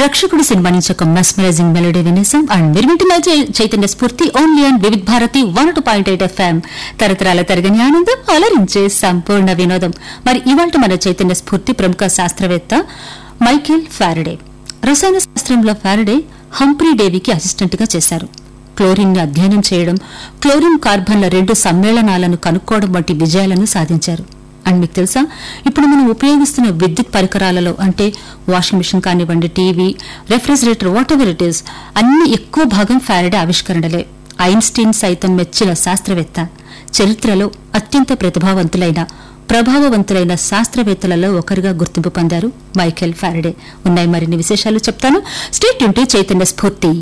రక్షకుడు సినిమా నుంచి ఒక మెస్మరైజింగ్ మెలోడీ వినేసాం అండ్ మీరు వింటున్న చై- Chaitanya Spoorthi only and Vividh Bharati one two point eight FM తరతరాల తరగని ఆనందం అలరించే సంపూర్ణ వినోదం మరి ఇవాళ మన చైతన్య స్ఫూర్తి ప్రముఖ శాస్త్రవేత్త మైకేల్ ఫారడే రసాయన శాస్త్రంలో ఫారడే హంప్రీ డేవికి అసిస్టెంట్ గా చేశారు క్లోరిన్ ని అధ్యయనం చేయడం క్లోరిన్ కార్బన్ల రెండు సమ్మేళనాలను కనుక్కోవడం వంటి విజయాలను సాధించారు అండ్ మీకు తెలుసా ఇప్పుడు మనం ఉపయోగిస్తున్న విద్యుత్ పరికరాలలో అంటే వాషింగ్ మిషన్ కానివ్వండి TV refrigerator whatever it is అన్ని ఎక్కువ భాగం ఫారడే ఆవిష్కరణలే ఐన్స్టీన్ సైతం మెచ్చిన శాస్త్రవేత్త చరిత్రలో అత్యంత ప్రతిభావంతులైన ప్రభావవంతులైన శాస్త్రవేత్తలలో ఒకరిగా గుర్తింపు పొందారు మైకేల్ ఫారడే ఉన్నాయి మరిన్ని విశేషాలు చెప్తాను స్టేట్ యూన్ టు చైతన్య స్ఫూర్తి